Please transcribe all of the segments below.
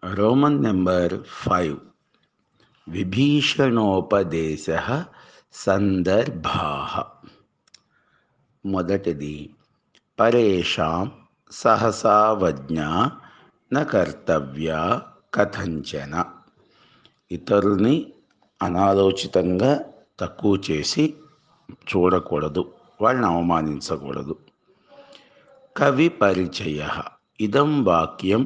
Roman number five విభీషణోపదేశ సందర్భా మొదటిది పరేషాం సహసావజ్ఞ న కర్తవ్య కథంచన ఇతరుల్ని అనాలోచితంగా తక్కువ చేసి చూడకూడదు వాళ్ళని అవమానించకూడదు కవి పరిచయ ఇదం వాక్యం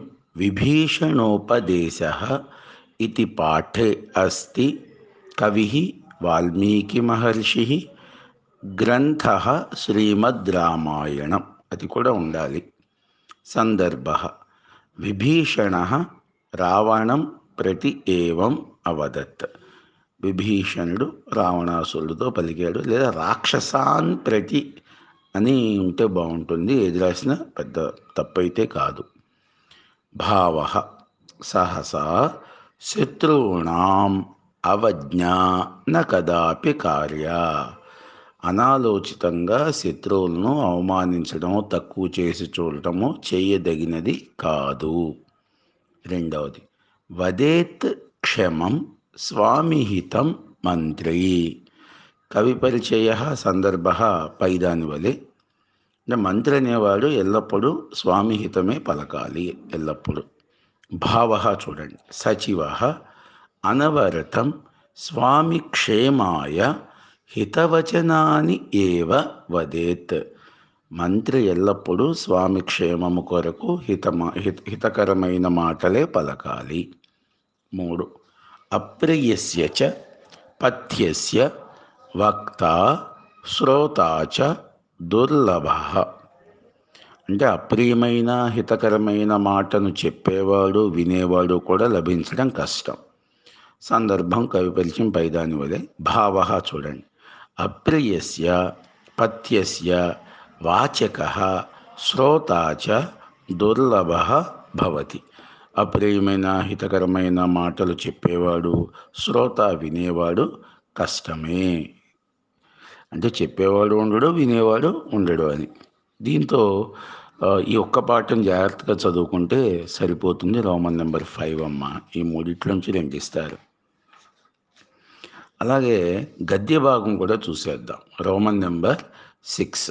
విభీషణోపదేశ ఇది పాఠే అస్తి కవి వాల్మీకి మహర్షి గ్రంథ శ్రీమద్ రామాయణం అది కూడా ఉండాలి సందర్భ విభీషణ రావణం ప్రతి ఏవం అవదత్ విభీషణుడు రావణాసురుడితో పలికాడు లేదా రాక్షసాన్ ప్రతి అని ఉంటే బాగుంటుంది ఏది రాసినా పెద్ద తప్పైతే కాదు భావ సహసా శత్రువుణాం అవజ్ఞా న కదాపి కార్య అనాలోచితంగా శత్రువులను అవమానించడం తక్కువ చేసి చూడటము చేయదగినది కాదు రెండవది వదేత్ క్షమం స్వామిహితం మంత్రి కవి పరిచయ సందర్భ పైదాని వలె అంటే మంత్రి అనేవాడు ఎల్లప్పుడూ స్వామిహితమే పలకాలి ఎల్లప్పుడూ భావ చూడండి సచివ అనవరతం స్వామి క్షేమాయ హితవచనాన్ని ఏవ వదేత్ మంత్రి ఎల్లప్పుడూ స్వామి క్షేమము కొరకు హితమ హిత హితకరమైన మాటలే పలకాలి మూడు అప్రియస్య చ పథ్యస్య వక్త శ్రోతా చ దుర్లభ అంటే అప్రియమైన హితకరమైన మాటను చెప్పేవాడు వినేవాడు కూడా లభించడం కష్టం సందర్భం కవి పరిచయం పైదాని వలె భావ చూడండి అప్రియస్య పథ్యస్య వాచక శ్రోతా చ దుర్లభ భవతి అప్రియమైన హితకరమైన మాటలు చెప్పేవాడు శ్రోత వినేవాడు కష్టమే అంటే చెప్పేవాడు ఉండడు వినేవాడు ఉండడు అని దీంతో ఈ ఒక్క పాఠం జాగ్రత్తగా చదువుకుంటే సరిపోతుంది రోమన్ నెంబర్ ఫైవ్ అమ్మ ఈ మూడిట్లోంచి రెండు ఇస్తారు అలాగే గద్య భాగం కూడా చూసేద్దాం రోమన్ నెంబర్ సిక్స్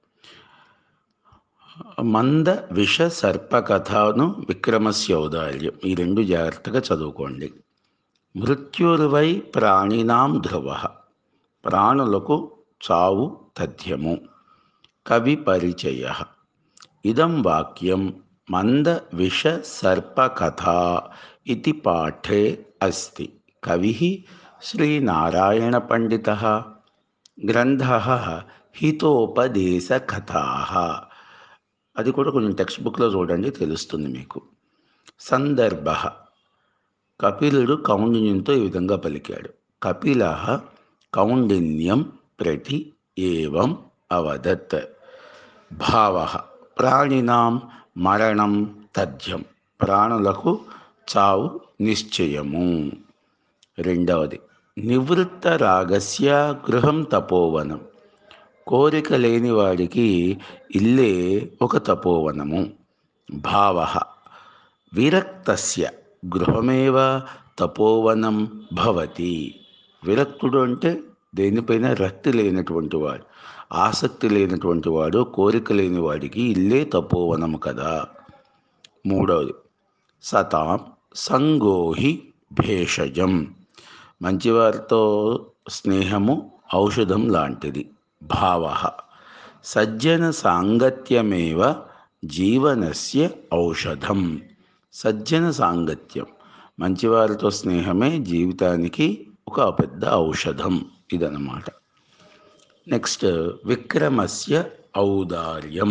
మంద విష సర్పకథను విక్రమస్య ఔదార్యం ఈ రెండు జాగ్రత్తగా చదువుకోండి మృత్యుర్వై ప్రాణినాం ధ్రువ ప్రాణులకు చావు తథ్యము కవి పరిచయ ఇదం వాక్యం మంద విష సర్పకథ ఇది పాఠే అస్తి కవి శ్రీనారాయణ పండిత గ్రంథ హితోపదేశకథా అది కూడా కొంచెం టెక్స్ట్ బుక్లో చూడండి తెలుస్తుంది మీకు సందర్భ కపిలుడు కౌండిన్యంతో ఈ విధంగా పలికాడు కపిల కౌండిన్యం ప్రతి ఏవం అవదత్ భావ ప్రాణినాం మరణం తథ్యం ప్రాణులకు చావు నిశ్చయము రెండవది నివృత్త రాగస్య గృహం తపోవనం కోరిక లేని వాడికి ఇల్లే ఒక తపోవనము భావ విరక్తస్య గృహమేవ తపోవనం భవతి విరక్తుడు అంటే దేనిపైన రక్తి లేనటువంటి వాడు ఆసక్తి లేనటువంటి వాడు కోరిక లేని వాడికి ఇల్లే తపోవనము కదా మూడవది సతాం సంగోహి భేషజం మంచివారితో స్నేహము ఔషధం లాంటిది భావ సజ్జన సాంగత్యమేవ జీవనస్య ఔషధం సజ్జన సాంగత్యం మంచివారితో స్నేహమే జీవితానికి ఒక పెద్ద ఔషధం ఇదన్నమాట నెక్స్ట్ విక్రమస్య ఔదార్యం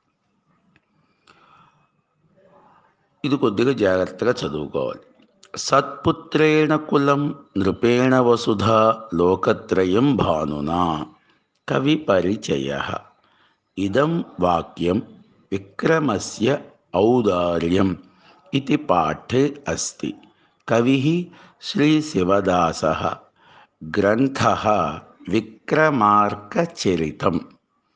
ఇది కొద్దిగా జాగ్రత్తగా చదువుకోవాలి సత్పుత్రేణ కులం నృపేణ వసుధ లోకత్రయం భానునా కవి పరిచయ ఇదం వాక్యం విక్రమస్య ఔదార్యం ఇది పాఠే అస్తి కవి శ్రీ శివదాస గ్రంథ విక్రమార్కచరితం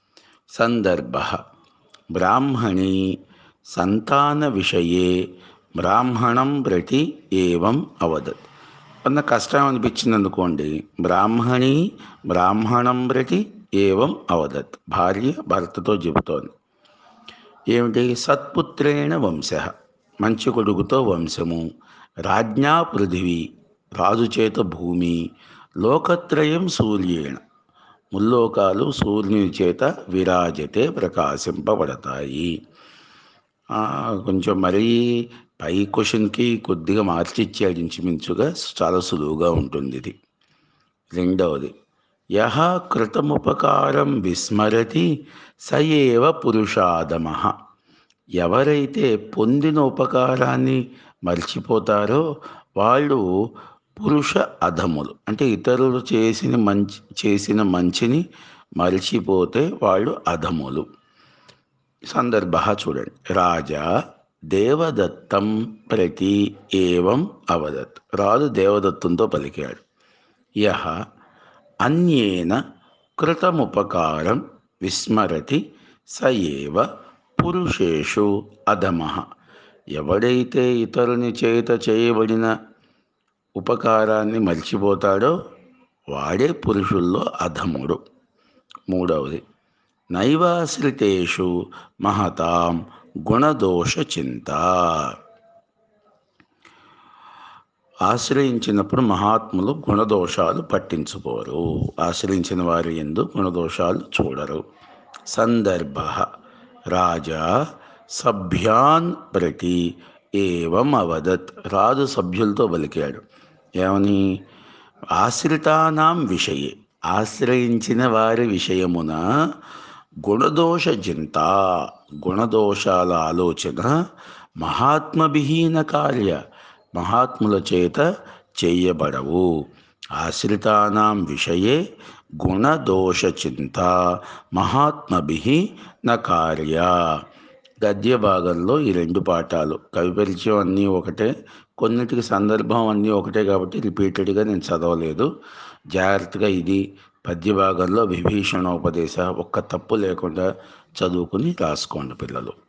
సందర్భ బ్రాహ్మణీ సంతాన విషయే బ్రాహ్మణం ప్రతి ఏవం అవదత్ కొంత కష్టం అనిపించింది అనుకోండి బ్రాహ్మణి బ్రాహ్మణం ప్రతి ఏవం అవదత్ భార్య భర్తతో చెబుతోంది ఏమిటి సత్పుత్రేణ వంశ మంచి కొడుకుతో వంశము రాజ్ఞా పృథివీ రాజు చేత భూమి లోకత్రయం సూర్యేణ ముల్లోకాలు సూర్యుని చేత విరాజతే ప్రకాశింపబడతాయి ఆ, కొంచెం మరీ పై క్వశ్చన్కి కొద్దిగా మార్చి ఇచ్చాడు ఇంచుమించుగా చాలా సులువుగా ఉంటుంది ఇది రెండవది యహ కృతముపకారం విస్మరతి సయేవ పురుషాదమ ఎవరైతే పొందిన ఉపకారాన్ని మర్చిపోతారో వాళ్ళు పురుష అధములు అంటే ఇతరులు చేసిన మంచి చేసిన మంచిని మర్చిపోతే వాళ్ళు అధములు సందర్భ చూడండి రాజా దేవదత్తం ప్రతి ఏవం అవదత్ రాజు దేవదత్తంతో పలికాడు యహ అన్యేన కృతముపకారం విస్మరతి స ఏవ పురుషేషు అధమ ఎవడైతే ఇతరుని చేత చేయబడిన ఉపకారాన్ని మర్చిపోతాడో వాడే పురుషుల్లో అధముడు మూడవది నైవాశ్రితేషు మహతాం గుణదోష చింత ఆశ్రయించినప్పుడు మహాత్ములు గుణదోషాలు పట్టించుకోరు ఆశ్రయించిన వారి ఎందు గుణదోషాలు చూడరు సందర్భ రాజా సభ్యాన్ ప్రతి ఏవం అవదత్ రాజు సభ్యులతో పలికాడు ఏమని ఆశ్రితానాం విషయే ఆశ్రయించిన వారి విషయమున గుణదోష చింత గుణదోషాల ఆలోచన మహాత్మవిహీన కార్య మహాత్ముల చేత చేయబడవు ఆశ్రితానాం విషయే గుణదోష చింత మహాత్మభి న కార్య గద్య భాగంలో ఈ రెండు పాఠాలు కవి పరిచయం అన్నీ ఒకటే కొన్నిటికి సందర్భం అన్నీ ఒకటే కాబట్టి రిపీటెడ్గా నేను చదవలేదు జాగ్రత్తగా ఇది పద్య భాగంలో విభీషణోపదేశ ఒక్క తప్పు లేకుండా చదువుకుని రాసుకోండి పిల్లలు